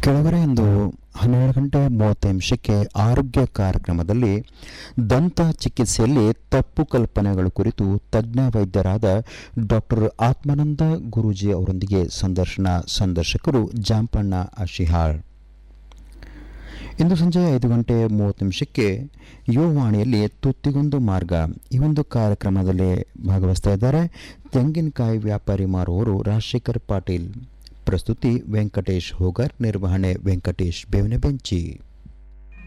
ಕೆಳಗಡೆ ಇಂದು ಹನ್ನೆರಡು ಗಂಟೆ ಮೂವತ್ತು ನಿಮಿಷಕ್ಕೆ ಆರೋಗ್ಯ ಕಾರ್ಯಕ್ರಮದಲ್ಲಿ ದಂತ ಚಿಕಿತ್ಸೆಯಲ್ಲಿ ತಪ್ಪು ಕಲ್ಪನೆಗಳ ಕುರಿತು ತಜ್ಞ ವೈದ್ಯರಾದ ಡಾಕ್ಟರ್ ಆತ್ಮಾನಂದ ಗುರೂಜಿ ಅವರೊಂದಿಗೆ ಸಂದರ್ಶನ ಸಂದರ್ಶಕರು ಜಾಂಪಣ್ಣ ಅಶಿಹಾಳ್ ಇಂದು ಸಂಜೆ ಐದು ಗಂಟೆ ಮೂವತ್ತು ನಿಮಿಷಕ್ಕೆ ಯುವವಾಣಿಯಲ್ಲಿ ತುತ್ತಿಗೊಂದು ಮಾರ್ಗ ಈ ಒಂದು ಕಾರ್ಯಕ್ರಮದಲ್ಲಿ ಭಾಗವಹಿಸ್ತಾ ಇದ್ದಾರೆ ತೆಂಗಿನಕಾಯಿ ವ್ಯಾಪಾರಿ ಮಾರುವವರು ರಾಜಶೇಖರ್ ಪಾಟೀಲ್ ಪ್ರಸ್ತುತಿ ವೆಂಕಟೇಶ್ ಹೋಗರ್ ನಿರ್ವಹಣೆ ವೆಂಕಟೇಶ್ ಬೇವಿನ ಬೆಂಚಿ